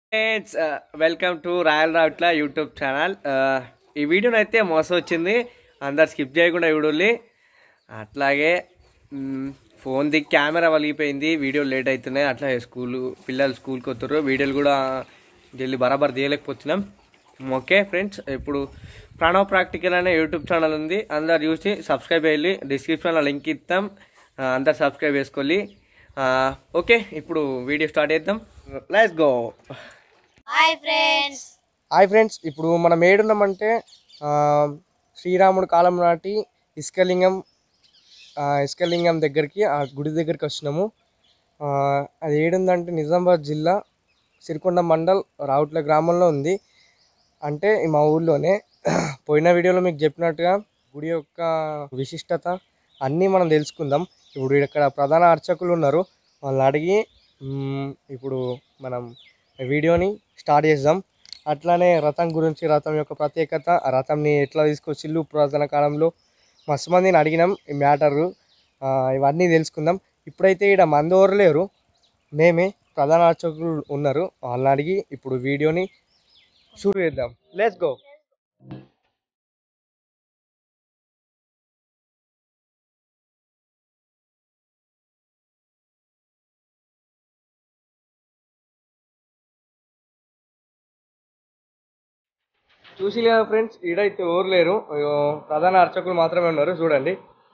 Friends welcome to royal Ravutla YouTube channel ఈ వీడియోని అయితే మోసం వచ్చింది అందరు స్కిప్ చేయకుండా చూడాలి అట్లాగే ఫోన్ది కెమెరా వలిగిపోయింది వీడియో లేట్ అవుతున్నాయి అట్లాగే స్కూల్ పిల్లలు స్కూల్కి వస్తారు వీడియోలు కూడా జల్లి బరాబర్ తీయలేకపోతున్నాం ఓకే ఫ్రెండ్స్ ఇప్పుడు ప్రణవ్ ప్రాక్టికల్ అనే యూట్యూబ్ ఛానల్ ఉంది అందరు చూసి సబ్స్క్రైబ్ అయ్యి డిస్క్రిప్షన్లో లింక్ ఇస్తాం ఆ, అందరు సబ్స్క్రైబ్ చేసుకోవాలి ఆ, ఓకే ఇప్పుడు వీడియో స్టార్ట్ చేద్దాం let's go hi friends hi friends ఇప్పుడు మనం ఏడున్నామంటే ఆ, శ్రీరాముడు కాలం నాటి ఇసుకలింగం ఆ, ఇసుకలింగం దగ్గరికి ఆ గుడి దగ్గరికి వచ్చినాము ఆ, అది ఏడుందంటే నిజామాబాద్ జిల్లా సిరికొండ మండల్ రావుట్ల గ్రామంలో ఉంది అంటే ఈ మా ఊర్లోనే పోయిన వీడియోలో మీకు చెప్పినట్టుగా గుడి యొక్క విశిష్టత అన్నీ మనం తెలుసుకుందాం ఇప్పుడు ఇక్కడ ప్రధాన అర్చకులు ఉన్నారు వాళ్ళని అడిగి మ్, ఇప్పుడు మనం వీడియోని స్టార్ట్ చేద్దాం అట్లానే రథం గురించి రథం యొక్క ప్రత్యేకత ఆ రథంని ఎట్లా తీసుకొచ్చిళ్ళు పురాతన కాలంలో మస్తు మందిని అడిగినాం ఈ మ్యాటరు ఇవన్నీ తెలుసుకుందాం ఇప్పుడైతే ఇక్కడ మంది ఎవరు లేరు మేమే ప్రధాన అర్చకులు ఉన్నారు వాళ్ళని అడిగి ఇప్పుడు వీడియోని షూట్ చేద్దాం లెట్స్ గో చూసి లేదా ఫ్రెండ్స్ ఈడైతే ఎవరు లేరు అయ్యో, ప్రధాన అర్చకులు మాత్రమే ఉన్నారు చూడండి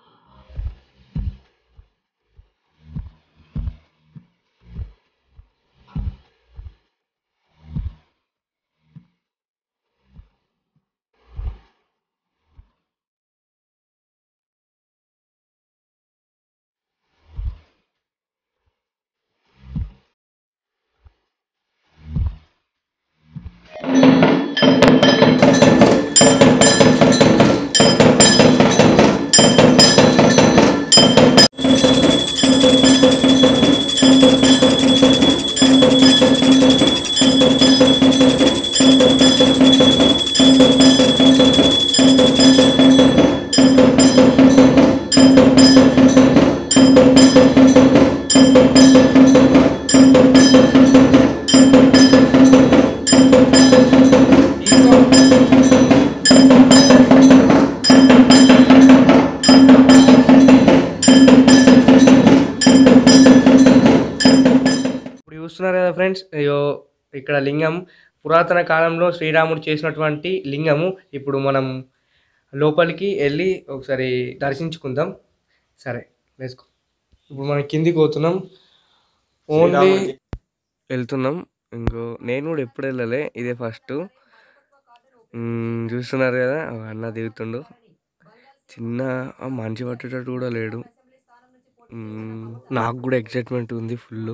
ఇప్పుడు చూస్తున్నారు కదా ఫ్రెండ్స్ అయ్యో ఇక్కడ లింగం పురాతన కాలంలో శ్రీరాముడు చేసినటువంటి లింగము ఇప్పుడు మనం లోపలికి వెళ్ళి ఒకసారి దర్శించుకుందాం సరే వేసుకో ఇప్పుడు మనం కిందికి పోతున్నాం ఓన్లీ వెళ్తున్నాం ఇంకో నేను కూడా ఎప్పుడు వెళ్ళలే ఇదే ఫస్ట్ చూస్తున్నారు కదా ఆ అన్న దిగుతుండు చిన్న ఆ మంచి పట్టేటట్టు కూడా లేడు మ్మ్, నాకు కూడా ఎక్సైట్మెంట్ ఉంది ఫుల్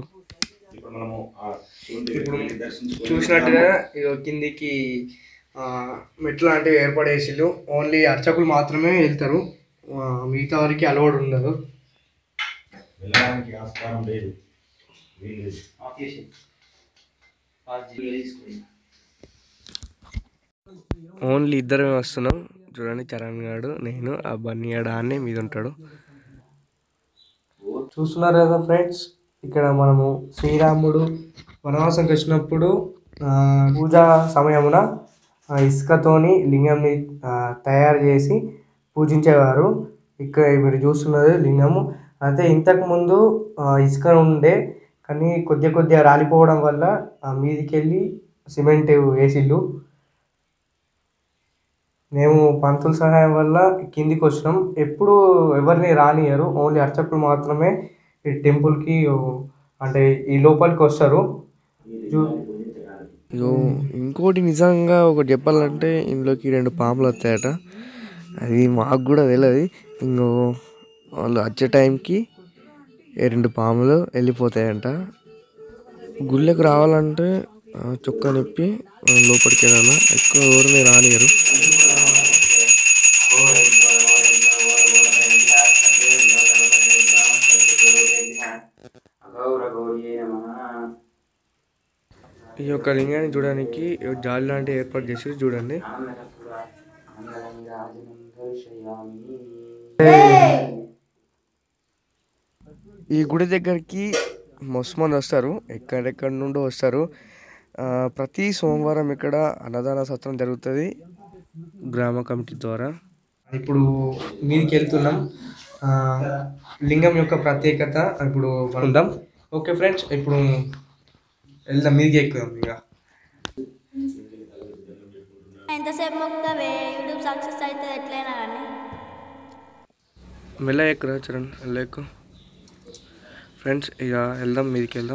ఇప్పుడు చూసినట్టుగా ఇగో కిందికి ఆ, మెట్లు లాంటివి ఏర్పడేసిళ్ళు ఓన్లీ అర్చకులు మాత్రమే వెళ్తారు ఆ, మిగతా వారికి అలవాటు ఉండదు వెళ్ళడానికి ఆస్కారం లేదు వీలు ఓన్లీ ఇద్దరమే వస్తున్నాం చూడండి చరణ్ గాడు నేను ఆ బన్నీ గాడు ఆన్నే మీద ఉంటాడు చూస్తున్నారు కదా ఫ్రెండ్స్ ఇక్కడ మనము శ్రీరాముడు వనవాసంకి వచ్చినప్పుడు ఆ, పూజా సమయమున ఆ, ఇసుకతోని లింగంని ఆ, తయారు చేసి పూజించేవారు ఇక్కడ మీరు చూస్తున్నది లింగము అయితే ఇంతకు ముందు ఆ, ఇసుక ఉండే కానీ కొద్ది కొద్దిగా రాలిపోవడం వల్ల ఆ మీదికి వెళ్ళి సిమెంట్ వేసిళ్ళు మేము పంతుల సహాయం వల్ల కిందికి వచ్చినాం ఎప్పుడు ఎవరిని రానియరు ఓన్లీ అర్చకులు మాత్రమే ఈ టెంపుల్కి అంటే ఈ లోపలికి వస్తారు ఇగో ఇంకోటి నిజంగా ఒకటి చెప్పాలంటే ఇంట్లోకి రెండు పాములు వస్తాయట అది మాకు కూడా తెలియదు ఇంకో వాళ్ళు వచ్చే టైంకి ఏ రెండు పాములు వెళ్ళిపోతాయంట గుళ్ళకి రావాలంటే ఆ, చొక్కా నొప్పి ఆ, లోపలికి వెళ్ళాలా ఎక్కువ ఎవరిని రానియరు ఈ యొక్క లింగాన్ని చూడడానికి జాలి లాంటి ఏర్పాటు చేసి చూడండి ఈ గుడి దగ్గరికి మస్తు మంది వస్తారు ఎక్కడెక్కడ నుండో వస్తారు ఆ, ప్రతి సోమవారం ఇక్కడ అన్నదాన సత్రం జరుగుతుంది గ్రామ కమిటీ ద్వారా ఇప్పుడు మీదికి వెళ్తున్నాం ఆ, లింగం యొక్క ప్రత్యేకత ఇప్పుడు ఉందాం ఓకే ఫ్రెండ్స్ ఇప్పుడు వెళ్దాం మీదికి ఎక్కుదాం ఇక ఎంతసేపు మొక్కుతావే యూట్యూబ్ సక్సెస్ అయితే ఎట్లయినా కానీ మెల్ల ఎక్కురా చరణ్ మెల్ల ఎక్కు ఫ్రెండ్స్ ఇక వెళ్దాం మీదికి వెళ్దాం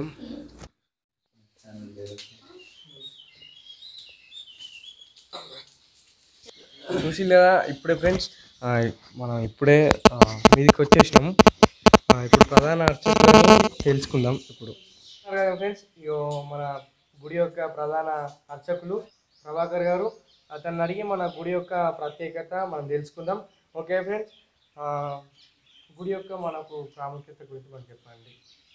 చూసి లేదా ఇప్పుడే ఫ్రెండ్స్ మనం ఇప్పుడే ఆ, మీదికి వచ్చేసినాము ఆ, ఇప్పుడు ప్రధాన అర్చకులను తెలుసుకుందాం ఇప్పుడు ఫ్రెండ్స్ ఇగో మన గుడి యొక్క ప్రధాన అర్చకులు ప్రభాకర్ గారు అతన్ని అడిగి మన గుడి యొక్క ప్రత్యేకత మనం తెలుసుకుందాం ఓకే ఫ్రెండ్స్ ఆ, గుడి యొక్క మనకు ప్రాముఖ్యత గురించి మనం చెప్పండి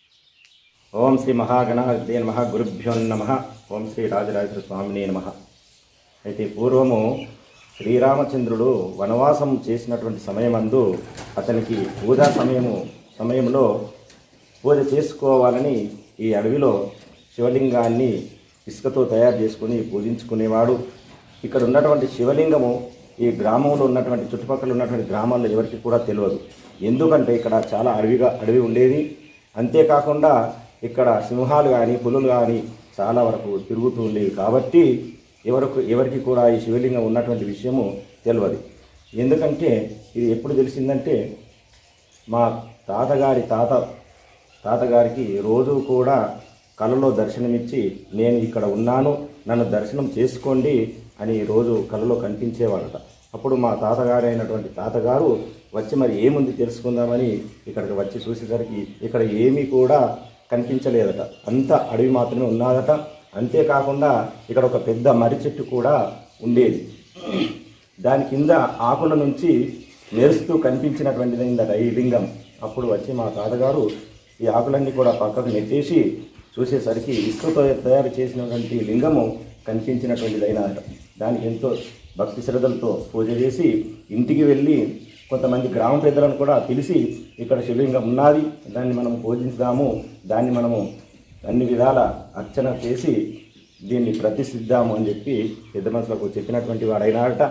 ఓం శ్రీ మహాగణాధిపతి నమ గురుభ్యో నమ ఓం శ్రీ రాజరాజేశ్వర స్వామిని నమ అయితే పూర్వము శ్రీరామచంద్రుడు వనవాసం చేసినటువంటి సమయమందు అతనికి పూజా సమయము సమయంలో పూజ చేసుకోవాలని ఈ అడవిలో శివలింగాన్ని ఇసుకతో తయారు చేసుకుని పూజించుకునేవాడు ఇక్కడ ఉన్నటువంటి శివలింగము ఈ గ్రామంలో ఉన్నటువంటి చుట్టుపక్కల ఉన్నటువంటి గ్రామాల్లో ఎవరికి కూడా తెలియదు ఎందుకంటే ఇక్కడ చాలా అడవిగా అడవి ఉండేది అంతేకాకుండా ఇక్కడ సింహాలు కానీ పులులు కానీ చాలా వరకు తిరుగుతూ ఉండేవి కాబట్టి ఎవరికి ఎవరికి కూడా ఈ శివలింగం ఉన్నటువంటి విషయము తెలియదు ఎందుకంటే ఇది ఎప్పుడు తెలిసిందంటే మా తాతగారి తాత తాతగారికి రోజు కూడా కలలో దర్శనమిచ్చి నేను ఇక్కడ ఉన్నాను నన్ను దర్శనం చేసుకోండి అని రోజు కలలో కనిపించేవాడట అప్పుడు మా తాతగారు అయినటువంటి తాతగారు వచ్చి మరి ఏముంది తెలుసుకుందామని ఇక్కడికి వచ్చి చూసేసరికి ఇక్కడ ఏమీ కూడా కనిపించలేదట అంత అడవి మాత్రమే ఉన్నదట అంతేకాకుండా ఇక్కడ ఒక పెద్ద మర్రి చెట్టు కూడా ఉండేది దాని కింద ఆకుల నుంచి మెరుస్తూ కనిపించినటువంటిది అయిందట ఈ లింగం అప్పుడు వచ్చి మా తాతగారు ఈ ఆకులన్నీ కూడా పక్కకు నెట్టేసి చూసేసరికి ఇసుకతో తయారు చేసినటువంటి లింగము కనిపించినటువంటిది అయినదట దానికి ఎంతో భక్తి శ్రద్ధలతో పూజ చేసి ఇంటికి వెళ్ళి కొంతమంది గ్రామ పెద్దలను కూడా పిలిచి ఇక్కడ శివలింగం ఉన్నది దాన్ని మనం పూజించుదాము దాన్ని మనము అన్ని విధాల అర్చన చేసి దీన్ని ప్రతిష్ఠిద్దాము అని చెప్పి పెద్ద మనుషులకు చెప్పినటువంటి వాడైనాడట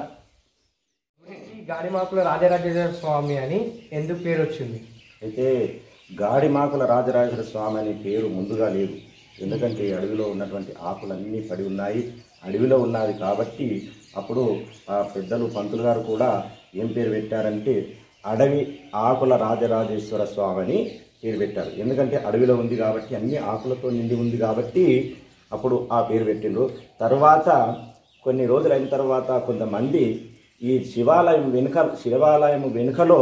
గాడిమాకుల రాజరాజేశ్వర స్వామి అని ఎందుకు పేరు వచ్చింది అయితే గాడిమాకుల రాజరాజేశ్వర స్వామి అనే పేరు ముందుగా లేదు ఎందుకంటే అడవిలో ఉన్నటువంటి ఆకులన్నీ పడి ఉన్నాయి అడవిలో ఉన్నది కాబట్టి అప్పుడు ఆ పెద్దలు పంతులు గారు కూడా ఏం పేరు పెట్టారంటే అడవి ఆకుల రాజరాజేశ్వర స్వామి అని పేరు పెట్టారు ఎందుకంటే అడవిలో ఉంది కాబట్టి అన్ని ఆకులతో నిండి ఉంది కాబట్టి అప్పుడు ఆ పేరు పెట్టిండ్రు తర్వాత కొన్ని రోజులు అయిన తర్వాత కొంతమంది ఈ శివాలయం వెనుక శివాలయం వెనుకలో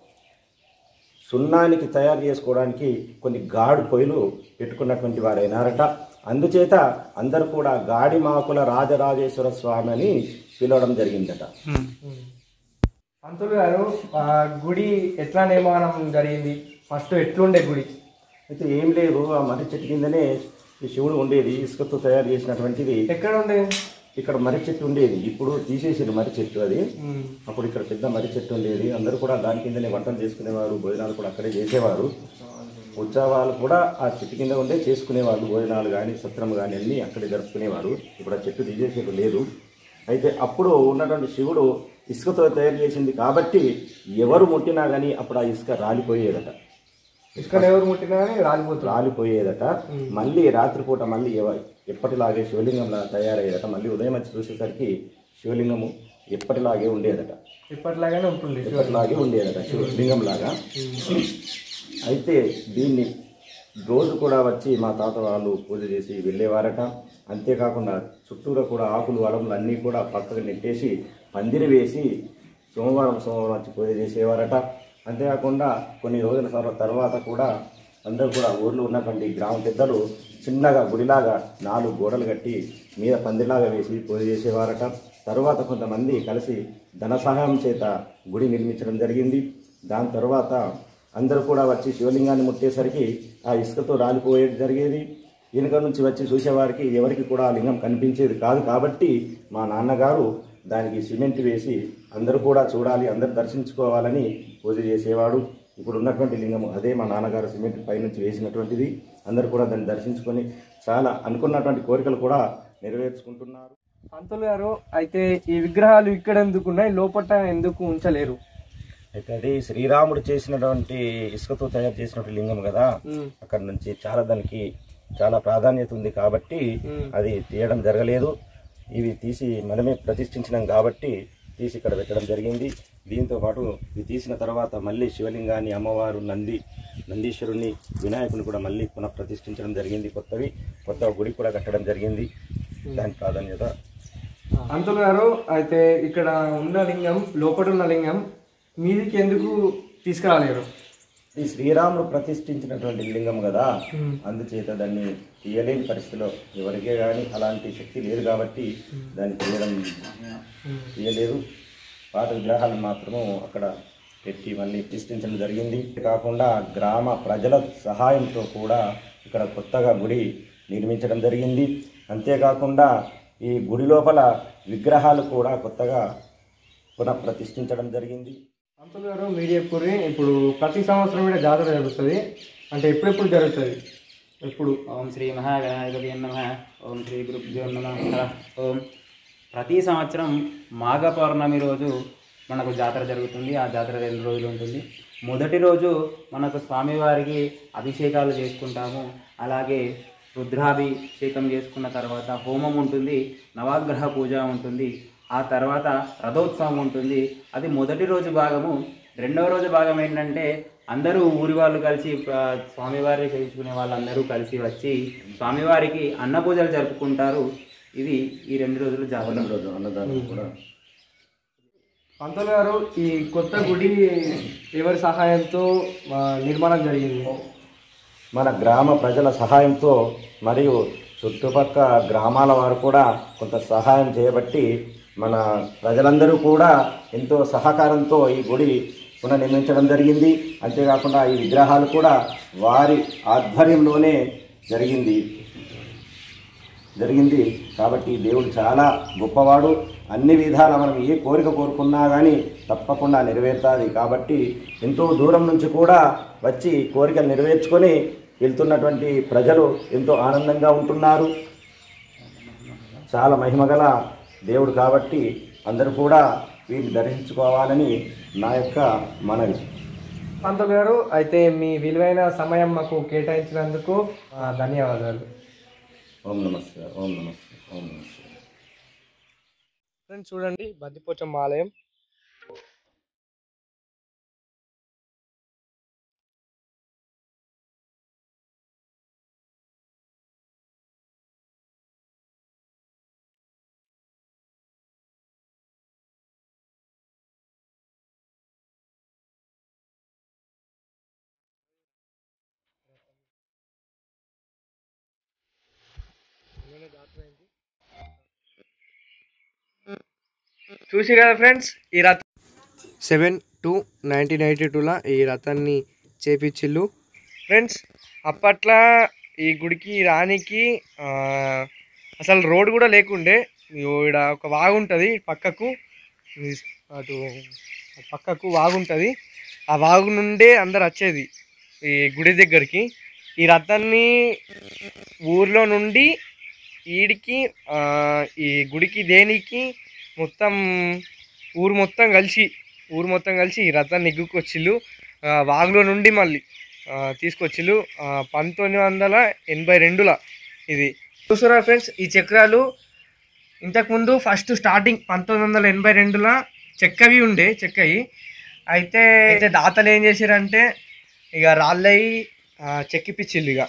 సున్నానికి తయారు చేసుకోవడానికి కొన్ని గాడు పొయ్యిలు పెట్టుకున్నటువంటి వారైనారట అందుచేత అందరూ కూడా గాడిమాకుల రాజరాజేశ్వర స్వామి అని పిలవడం జరిగిందట పంతులు గారు ఆ గుడి ఎట్లా నిర్మాణం జరిగింది ఫస్ట్ ఎట్లుండే గుడి అయితే ఏం లేదు ఆ మర్రి చెట్టు కిందనే ఈ శివుడు ఉండేది ఇసుకతో తయారు చేసినటువంటిది ఎక్కడ ఉండేది ఇక్కడ మర్రి చెట్టు ఉండేది ఇప్పుడు తీసేసారు మర్రి చెట్టు అది అప్పుడు ఇక్కడ పెద్ద మర్రి చెట్టు ఉండేది అందరూ కూడా దాని కిందనే వంటలు చేసుకునేవారు భోజనాలు కూడా అక్కడే చేసేవారు ఉత్సవాలు కూడా ఆ చెట్టు కింద ఉండే చేసుకునేవాళ్ళు భోజనాలు కానీ సత్రం కానీ అన్నీ అక్కడే జరుపుకునేవారు ఇప్పుడు ఆ చెట్టు తీసేసేది లేదు అయితే అప్పుడు ఉన్నటువంటి శివుడు ఇసుకతో తయారు చేసింది కాబట్టి ఎవరు ముట్టినా కానీ అప్పుడు ఆ ఇసుక రాలిపోయేదట ఇక్కడ ఎవరు ముట్టినా కానీ రాలిపోతుంది రాలిపోయేదట మళ్ళీ రాత్రిపూట మళ్ళీ ఎవ- ఎప్పటిలాగే శివలింగంలా తయారయ్యేదట మళ్ళీ ఉదయం వచ్చి చూసేసరికి శివలింగము ఎప్పటిలాగే ఉండేదట ఇప్పటిలాగానే ఉంటుంది ఎప్పటిలాగే ఉండేదట శివలింగం లాగా అయితే దీన్ని రోజు కూడా వచ్చి మా తాత వాళ్ళు పూజ చేసి వెళ్ళేవారట అంతేకాకుండా చుట్టూరా కూడా ఆకులు వలములు అన్నీ కూడా పక్కకు నెట్టేసి పందిరి వేసి సోమవారం సోమవారం వచ్చి పూజ చేసేవారట అంతేకాకుండా కొన్ని రోజుల తర్వా- తర్వాత కూడా అందరూ కూడా ఊర్లో ఉన్నటువంటి గ్రామ పెద్దలు చిన్నగా గుడిలాగా నాలుగు గోడలు కట్టి మీద పందిలాగా వేసి పూజ చేసేవారట తర్వాత కొంతమంది కలిసి ధన సహాయం చేత గుడి నిర్మించడం జరిగింది దాని తర్వాత అందరూ కూడా వచ్చి శివలింగాన్ని ముట్టేసరికి ఆ ఇసుకతో రాలిపోయేది జరిగేది వెనుక నుంచి వచ్చి చూసేవారికి ఎవరికి కూడా ఆ లింగం కనిపించేది కాదు కాబట్టి మా నాన్నగారు దానికి సిమెంట్ వేసి అందరూ కూడా చూడాలి అందరూ దర్శించుకోవాలని పూజ చేసేవాడు ఇప్పుడు ఉన్నటువంటి లింగము అదే మా నాన్నగారు సిమెంట్ పైనుంచి వేసినటువంటిది అందరూ కూడా దాన్ని దర్శించుకొని చాలా అనుకున్నటువంటి కోరికలు కూడా నెరవేర్చుకుంటున్నారు పంతులు గారు అయితే ఈ విగ్రహాలు ఇక్కడ ఎందుకు ఉన్నాయి లోపల ఎందుకు ఉంచలేరు అయితే అది శ్రీరాముడు చేసినటువంటి ఇసుకతో తయారు చేసినటువంటి లింగం కదా ఉమ్, అక్కడ నుంచి చాలా దానికి చాలా ప్రాధాన్యత ఉంది కాబట్టి ఉమ్. అది తీయడం జరగలేదు ఇవి తీసి మనమే ప్రతిష్ఠించినాం కాబట్టి తీసి ఇక్కడ పెట్టడం జరిగింది దీంతో పాటు ఇది తీసిన తర్వాత మళ్ళీ శివలింగాన్ని అమ్మవారు నంది నందీశ్వరుని వినాయకుని కూడా మళ్ళీ పునః ప్రతిష్ఠించడం జరిగింది కొత్తవి కొత్త గుడి కూడా కట్టడం జరిగింది దాని ప్రాధాన్యత పంతులు గారు అయితే ఇక్కడ ఉన్న లింగం లోపల ఉన్న లింగం మీదికి ఎందుకు తీసుకురాలేరు ఈ శ్రీరాముడు ప్రతిష్ఠించినటువంటి లింగం కదా ఉమ్. అందుచేత దాన్ని తీయలేని పరిస్థితిలో ఎవరికే కానీ అలాంటి శక్తి లేదు కాబట్టి దాన్ని తీయడం తీయలేదు పాత విగ్రహాలు మాత్రము అక్కడ పెట్టి మళ్ళీ ప్రతిష్ఠించడం జరిగింది కాకుండా గ్రామ ప్రజల సహాయంతో కూడా ఇక్కడ కొత్తగా గుడి నిర్మించడం జరిగింది అంతేకాకుండా ఈ గుడి లోపల విగ్రహాలు కూడా కొత్తగా పునః ప్రతిష్ఠించడం జరిగింది పంతులు గారు మీరు చెప్పుర్రి ఇప్పుడు ప్రతి సంవత్సరం కూడా జాతర జరుగుతుంది అంటే ఎప్పుడెప్పుడు జరుగుతుంది ఎప్పుడు ఓం శ్రీ మహాగణాధిపతి నమ ఓం శ్రీ గురుభ్యో నమ ఓం ప్రతి సంవత్సరం మాఘ పౌర్ణమి రోజు మనకు జాతర జరుగుతుంది ఆ జాతర రెండు రోజులు ఉంటుంది మొదటి రోజు మనకు స్వామివారికి అభిషేకాలు చేసుకుంటాము అలాగే రుద్రాభిషేకం చేసుకున్న తర్వాత హోమం ఉంటుంది నవగ్రహ పూజ ఉంటుంది ఆ తర్వాత రథోత్సవం ఉంటుంది అది మొదటి రోజు భాగము రెండవ రోజు భాగం ఏంటంటే అందరూ ఊరి వాళ్ళు కలిసి ఆ, స్వామివారిని చేయించుకునే వాళ్ళందరూ కలిసి వచ్చి స్వామివారికి అన్న పూజలు జరుపుకుంటారు ఇది ఈ రెండు రోజులు జాతర రోజు అన్నదానం కూడా పంతులు గారు ఈ కొత్త గుడి ఎవరి సహాయంతో ఆ, నిర్మాణం జరిగింది మన గ్రామ ప్రజల సహాయంతో మరియు చుట్టుపక్క గ్రామాల వారు కూడా కొంత సహాయం చేయబట్టి మన ప్రజలందరూ కూడా ఎంతో సహకారంతో ఈ గుడి పునర్నిర్మించడం జరిగింది అంతేకాకుండా ఈ విగ్రహాలు కూడా వారి ఆధ్వర్యంలోనే జరిగింది జరిగింది కాబట్టి దేవుడు చాలా గొప్పవాడు అన్ని విధాల మనం ఏ కోరిక కోరుకున్నా కానీ తప్పకుండా నెరవేరుతుంది కాబట్టి ఎంతో దూరం నుంచి కూడా వచ్చి కోరికలు నెరవేర్చుకొని వెళ్తున్నటువంటి ప్రజలు ఎంతో ఆనందంగా ఉంటున్నారు చాలా మహిమగల దేవుడు కాబట్టి అందరూ కూడా వీరిని దర్శించుకోవాలని నా యొక్క మనవి పంతులు గారు అయితే మీ విలువైన సమయం మాకు కేటాయించినందుకు ఆ, ధన్యవాదాలు ఓం నమస్తే ఓం నమస్తే ఓం నమస్తే ఫ్రెండ్స్ చూడండి బద్దిపోచమ్మ ఆలయం చూసి కదా ఫ్రెండ్స్ ఈ రథ సెవెన్ టూ నైన్టీన్ ఎయిటీ టూలో ఈ రథాన్ని చేపించిల్లు ఫ్రెండ్స్ అప్పట్లో ఈ గుడికి రానికి ఆ, అసలు రోడ్ కూడా లేకుండే ఇక్కడ ఒక వాగు ఉంటుంది పక్కకు ఈ అటు పక్కకు వాగు ఉంటుంది ఆ వాగు నుండే అందరు వచ్చేది ఈ గుడి దగ్గరికి ఈ రథాన్ని ఊర్లో నుండి ఈడికి ఆ, ఈ గుడికి దేనికి మొత్తం ఊరు మొత్తం కలిసి ఊరు మొత్తం కలిసి ఈ రథాన్ని ఎగ్గుకొచ్చిళ్ళు ఆ, వాగులో నుండి మళ్ళీ ఆ, తీసుకొచ్చిళ్ళు ఆ, పంతొమ్మిది వందల ఎనభై రెండులో ఇది చూసారా ఫ్రెండ్స్ ఈ చక్రాలు ఇంతకుముందు ఫస్ట్ స్టార్టింగ్ పంతొమ్మిది వందల ఎనభై రెండులో చెక్కవి ఉండే చెక్కవి అయితే అయితే దాతలు ఏం చేశారంటే ఇక రాళ్ళయి ఆ, చెక్కిపిచ్చిళ్ళు ఇక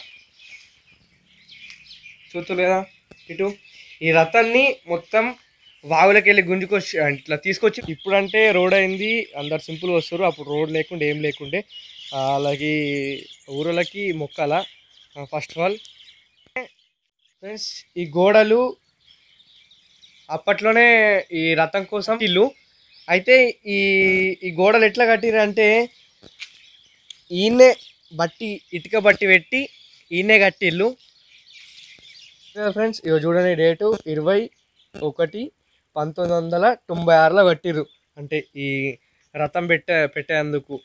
చూతులేదా ఇటు ఈ రథాన్ని మొత్తం వాగులకి వెళ్ళి గుంజుకొచ్చి ఇట్లా తీసుకొచ్చి ఇప్పుడంటే రోడ్ అయింది అందరు సింపుల్ వస్తారు అప్పుడు రోడ్ లేకుండే ఏం లేకుండే ఆ, అలాగే ఊరులకి మొక్కల ఫస్ట్ ఆఫ్ ఆల్ ఫ్రెండ్స్ ఈ గోడలు అప్పట్లోనే ఈ రథం కోసం ఇల్లు అయితే ఈ ఈ గోడలు ఎట్లా కట్టిరు అంటే ఈయన్నే బట్టి ఇటుక బట్టి పెట్టి ఈయనే కట్టిల్లు ఫ్రెండ్స్ ఇక చూడండి డేటు ఇరవై ఒకటి పంతొమ్మిది వందల తొంభై ఆరులో కట్టిర్రు అంటే ఈ రథం పెట్టే పెట్టేందుకు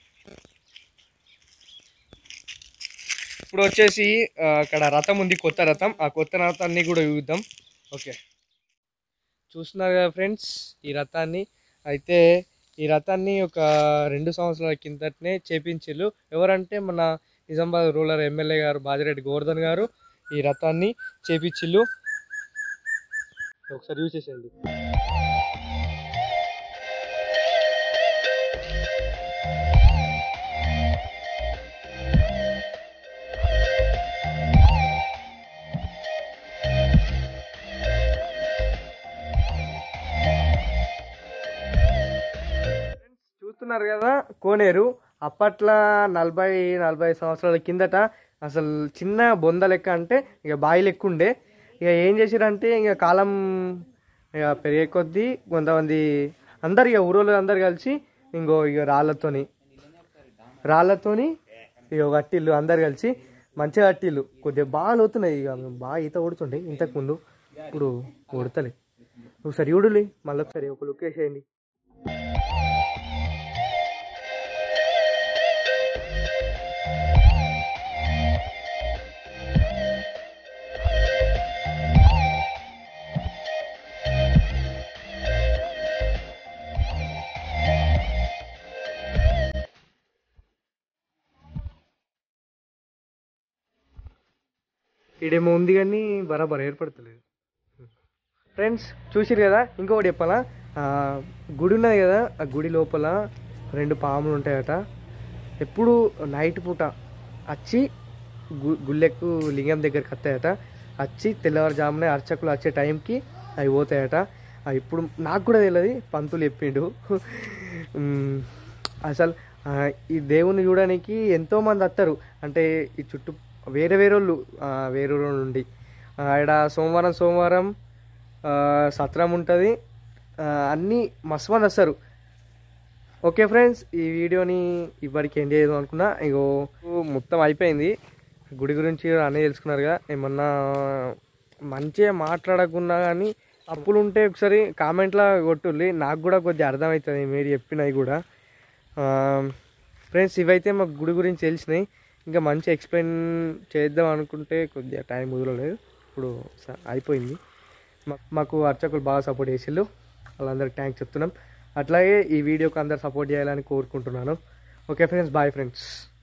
ఇప్పుడు వచ్చేసి ఆ, అక్కడ రథం ఉంది కొత్త రథం ఆ కొత్త రథాన్ని కూడా చూద్దాం ఓకే చూస్తున్నారు కదా ఫ్రెండ్స్ ఈ రథాన్ని అయితే ఈ రథాన్ని ఒక రెండు సంవత్సరాల కిందటనే చేపించిల్లు ఎవరంటే మన నిజామాబాద్ రూరల్ ఎమ్మెల్యే గారు బాజిరెడ్డి గోవర్ధన్ గారు ఈ రథాన్ని చేపించిల్లు ఒకసారి యూజ్ చేసేయండి చూస్తున్నారు కదా కోనేరు అప్పట్లో నలభై నలభై సంవత్సరాల కిందట అసలు చిన్న బొంద లెక్క అంటే ఇక బావి లెక్క ఉండే ఇక ఏం చేసారంటే ఇక కాలం ఇక పెరిగే కొద్దీ కొంతమంది అందరు ఇక ఊరోళ్ళు అందరు కలిసి ఇంకో ఇక రాళ్ళతోని రాళ్ళతోని ఇక కట్టిల్లు అందరు కలిసి మంచిగా కట్టిల్లు కొద్దిగా బాగా లోతున్నాయి ఇక మేము బాగా ఈత కొడుతుండే ఇంతకు ముందు ఇప్పుడు కొడతలే ఒకసారి చూడులే మళ్ళీ ఒకసారి ఒక లుక్ వేసేయండి ఈడేమో ఉంది కానీ బరాబర్ ఏర్పడతలేదు ఫ్రెండ్స్ చూసిరు కదా ఇంకొకటి చెప్పాలా ఆ, గుడి ఉన్నది కదా ఆ గుడి లోపల రెండు పాములు ఉంటాయట ఎప్పుడు నైట్ పూట వచ్చి గు గుళ్ళెక్కు లింగం దగ్గరికి వస్తాయట వచ్చి తెల్లవారుజామునే అర్చకులు వచ్చే టైంకి అవి పోతాయట అవి ఇప్పుడు నాకు కూడా తెలియదు పంతులు చెప్పిండు ఉమ్, అసలు ఆ, ఈ దేవుని చూడడానికి ఎంతోమంది వస్తారు అంటే ఈ చుట్టూ వేరే వేరే వాళ్ళు ఆ, వేరే ఊరు నుండి ఆడ సోమవారం సోమవారం ఆ, సత్రం ఉంటుంది అన్నీ మస్తు మంది వస్తారు ఓకే ఫ్రెండ్స్ ఈ వీడియోని ఇప్పటికి ఎండ్ చేద్దాం అనుకున్నా ఇగో మొత్తం అయిపోయింది గుడి గురించి అన్నీ తెలుసుకున్నారుగా ఏమన్నా మంచిగా మాట్లాడకున్నా కానీ అప్పులు ఉంటే ఒకసారి కామెంట్లో కొట్టుర్రి నాకు కూడా కొద్దిగా అర్థమవుతుంది మీరు చెప్పినవి కూడా ఫ్రెండ్స్ ఇవైతే మాకు గుడి గురించి తెలిసినాయి ఇంకా మంచి ఎక్స్ప్లెయిన్ చేద్దాం అనుకుంటే కొద్దిగా టైం కుదరలేదు ఇప్పుడు స- అయిపోయింది మా- మాకు అర్చకులు బాగా సపోర్ట్ చేసిళ్ళు వాళ్ళందరికి థ్యాంక్స్ చెప్తున్నాం అట్లాగే ఈ వీడియోకి అందరు సపోర్ట్ చేయాలని కోరుకుంటున్నాను ఓకే ఫ్రెండ్స్ బాయ్ ఫ్రెండ్స్